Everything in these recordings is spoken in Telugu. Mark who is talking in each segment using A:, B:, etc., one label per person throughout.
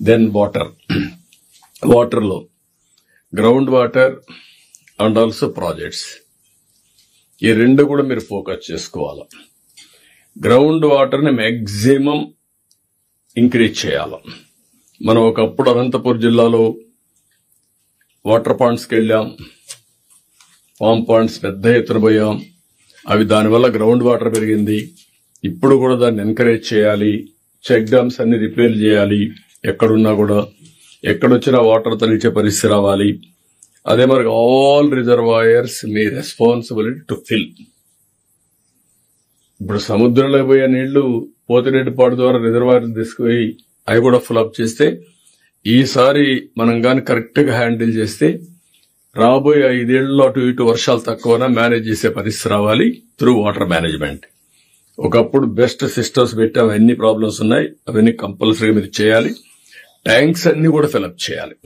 A: దెన్ వాటర్ వాటర్లో ground water and also projects ఈ రెండు కూడా మీరు ఫోకస్ చేసుకోవాలి గ్రౌండ్ వాటర్ని మ్యాక్సిమం ఇంక్రీజ్ చేయాలి మనం ఒకప్పుడు అనంతపురం జిల్లాలో వాటర్ పాండ్స్కి వెళ్ళాం పామ్ పాండ్స్ పెద్ద ఎత్తున పోయాం అవి దానివల్ల గ్రౌండ్ వాటర్ పెరిగింది ఇప్పుడు కూడా దాన్ని ఎంకరేజ్ చేయాలి చెక్ డ్యామ్స్ అన్ని రిపేర్ చేయాలి ఎక్కడున్నా కూడా ఎక్కడొచ్చినా వాటర్ తలిచే పరిస్థితి రావాలి అదే మరి ఆల్ రిజర్వాయర్స్ మీ రెస్పాన్సిబిలిటీ టు ఫిల్ ఇప్పుడు సముద్రంలో పోయే నీళ్లు పోతిరెడ్డిపాడు ద్వారా రిజర్వాయర్ తీసుకుపోయి అవి కూడా ఫుల్ చేస్తే ఈసారి మనం గాని కరెక్ట్ గా హ్యాండిల్ చేస్తే రాబోయే ఐదేళ్లలో అటు ఇటు వర్షాలు తక్కువనా మేనేజ్ చేసే పరిస్థితి రావాలి త్రూ వాటర్ మేనేజ్మెంట్ ఒకప్పుడు బెస్ట్ సిస్టమ్స్ పెట్టాం ఎన్ని ప్రాబ్లమ్స్ ఉన్నాయి అవన్నీ కంపల్సరీగా మీరు చేయాలి ట్యాంక్స్ అన్ని కూడా ఫిలప్ చేయాలి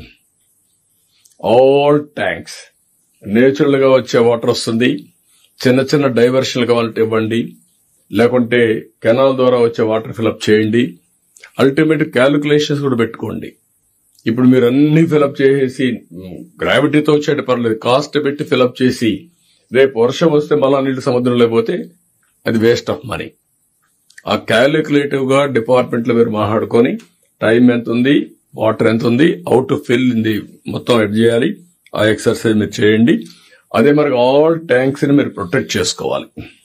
A: ఆల్ ట్యాంక్స్ నేచురల్ గా వచ్చే వాటర్ వస్తుంది చిన్న చిన్న డైవర్షన్ కావాలంటే ఇవ్వండి లేకుంటే కెనాల్ ద్వారా వచ్చే వాటర్ ఫిలప్ చేయండి అల్టిమేట్ క్యాలిక్యులేషన్స్ కూడా పెట్టుకోండి ఇప్పుడు మీరు అన్ని ఫిలప్ చేసేసి గ్రావిటీతో వచ్చేటి పర్లేదు కాస్ట్ పెట్టి ఫిలప్ చేసి రేపు వర్షం వస్తే మళ్ళా నీళ్ళు సముద్రంలో పోతే అది వేస్ట్ ఆఫ్ మనీ ఆ క్యాలిక్యులేటివ్ గా డిపార్ట్మెంట్ లో మీరు మాట్లాడుకొని టైం ఎంత ఉంది వాటర్ ఎంత ఉంది అవుట్ టు ఫిల్ ఇది మొత్తం ఎడ్ చేయాలి ఆ ఎక్సర్సైజ్ మీరు చేయండి అదే మరి ఆల్ ట్యాంక్స్ ని మీరు ప్రొటెక్ట్ చేసుకోవాలి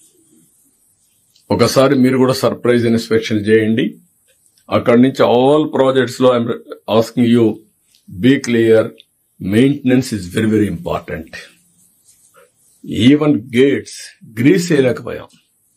A: ఒకసారి మీరు కూడా సర్ప్రైజ్ ఇన్స్పెక్షన్ చేయండి అక్కడి నుంచి ఆల్ ప్రాజెక్ట్స్ లో I'm asking you be clear maintenance is very very important even gates grease చేయలేకపోయాం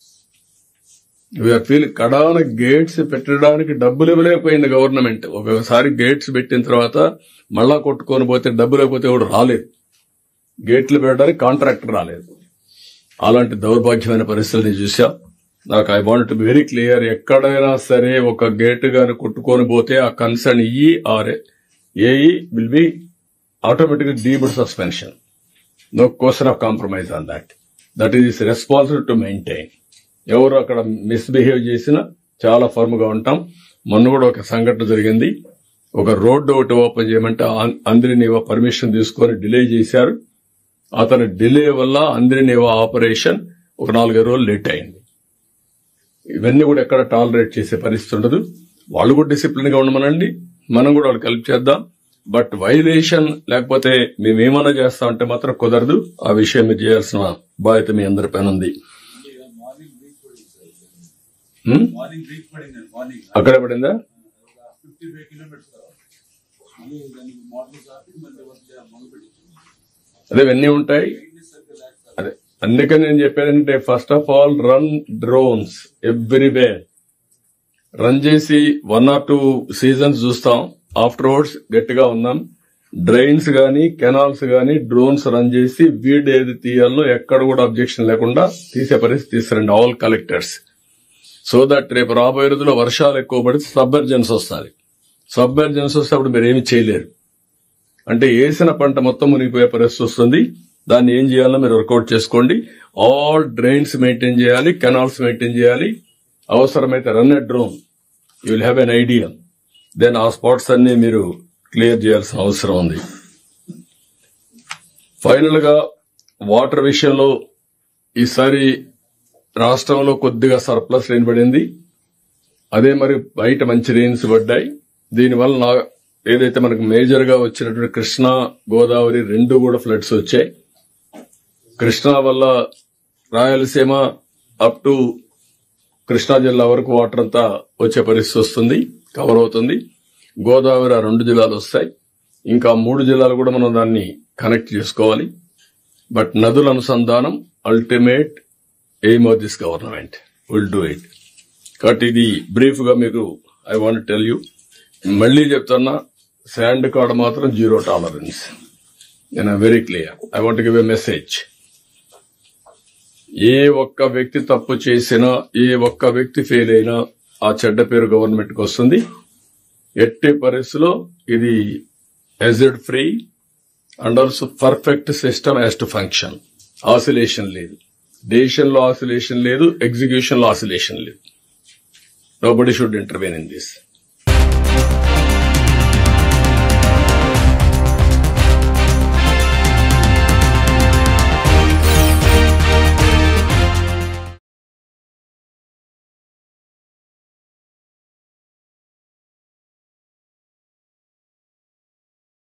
A: వీఆర్ ఫీల్ కడాన గేట్స్ పెట్టడానికి డబ్బులు ఇవ్వలేకపోయింది గవర్నమెంట్ ఒకసారి గేట్స్ పెట్టిన తర్వాత మళ్ళా కొట్టుకొని పోతే డబ్బు లేకపోతే కూడా రాలేదు గేట్లు పెట్టడానికి కాంట్రాక్టర్ రాలేదు అలాంటి దౌర్భాగ్యమైన పరిస్థితులు చూసా నాకు I want be very clear ఎక్కడైనా సరే ఒక గేట్ గాని కొట్టుకొని పోతే ఆ concern EE or AE will be automatic డీబుడ్ suspension no question of compromise on that that is responsible to maintain ఎవరు అక్కడ మిస్బిహేవ్ చేసినా చాలా ఫర్మ్ గా ఉంటాం మొన్న కూడా ఒక సంఘటన జరిగింది ఒక రోడ్డు ఒకటి ఓపెన్ చేయమంటే అంద్రినివా పర్మిషన్ తీసుకొని డిలే చేశారు అతని డిలే వల్ల అంద్రినివా ఆపరేషన్ ఒక నాలుగైదు రోజులు లేట్ అయింది ఇవన్నీ కూడా ఎక్కడ టాలరేట్ చేసే పరిస్థితి ఉండదు వాళ్ళు కూడా డిసిప్లిన్ గా ఉండమనండి మనం కూడా వాళ్ళకి హెల్ప్ చేద్దాం బట్ వైలేషన్ లేకపోతే మేము ఏమైనా చేస్తామంటే మాత్రం కుదరదు ఆ విషయం మీరు చేయాల్సిన బాధ్యత మీ అందరి పైన ఉంది
B: మార్నింగ్ బ్రేక్ పడింది సార్
A: హ్మ్?
B: మార్నింగ్ బ్రేక్ పడింది మార్నింగ్
A: అక్కడే పడిందా
B: ఫిఫ్టీ ఫైవ్ కిలోమీటర్స్ మళ్ళీ దానికి మార్నింగ్ ఆపి మళ్ళీ వచ్చి మొదలు పెట్టింది
A: అదే ఇవన్నీ ఉంటాయి అదే అందుకని నేను చెప్పానంటే first of all run drones everywhere run చేసి వన్ ఆర్ టూ సీజన్స్ చూస్తాం ఆఫ్టర్ వర్డ్స్ గట్టిగా ఉన్నాం డ్రైన్స్ గాని కెనాల్స్ గాని డ్రోన్స్ రన్ చేసి వీడ్ ఏది తీయాలో ఎక్కడ కూడా అబ్జెక్షన్ లేకుండా తీసే పరిస్థితి తీసుకురండి ఆల్ కలెక్టర్స్ సో దట్ రేపు రాబోయే రోజుల్లో వర్షాలు ఎక్కువ పడితే సబ్మెర్జెన్స్ వస్తుంది సబ్మెర్జెన్స్ వస్తే అప్పుడు మీరు ఏమి చేయలేరు అంటే వేసిన పంట మొత్తం మునిగిపోయే పరిస్థితి వస్తుంది దాన్ని ఏం చేయాలో మీరు వర్కౌట్ చేసుకోండి ఆల్ డ్రైన్స్ మెయింటైన్ చేయాలి కెనాల్స్ మెయింటైన్ చేయాలి అవసరమైతే run a drone you will have an idea then ఆ స్పాట్స్ అన్ని మీరు క్లియర్ చేయాల్సిన అవసరం ఉంది ఫైనల్ గా వాటర్ విషయంలో ఈసారి రాష్ట్రంలో కొద్దిగా సర్ప్లస్ రెయిన్ పడింది అదే మరి బయట మంచి రెయిన్స్ పడ్డాయి దీనివల్ల నా- ఏదైతే మనకు మేజర్ గా వచ్చినటువంటి కృష్ణా గోదావరి రెండు కూడా ఫ్లడ్స్ వచ్చాయి కృష్ణా వల్ల రాయలసీమ అప్ టు కృష్ణా జిల్లా వరకు వాటర్ అంతా వచ్చే పరిస్థితి వస్తుంది కవర్ అవుతుంది గోదావరి ఆ రెండు జిల్లాలు వస్తాయి ఇంకా మూడు జిల్లాలు కూడా మనం దాన్ని కనెక్ట్ చేసుకోవాలి బట్ నదుల అనుసంధానం ultimate aim of this government will do it కాబట్టి ఇది బ్రీఫ్ గా మీకు ఐ వాంట్ టెల్ యూ మళ్ళీ చెప్తున్నా శాండ్ కార్డ్ మాత్రం జీరో టాలరెన్స్ నేను very clear I want give a message ఏ ఒక్క వ్యక్తి తప్పు చేసినా ఏ ఒక్క వ్యక్తి ఫెయిల్ అయినా ఆ చెడ్డ పేరు గవర్నమెంట్ కి వస్తుంది ఎట్టి పరిస్థితిలో ఇది ఎజిడ్ free and also perfect system has to function oscillation లేదు డెసిషన్ లో ఆసిలేషన్ లేదు ఎగ్జిక్యూషన్ లో ఆసిలేషన్ లేదు nobody should intervene in this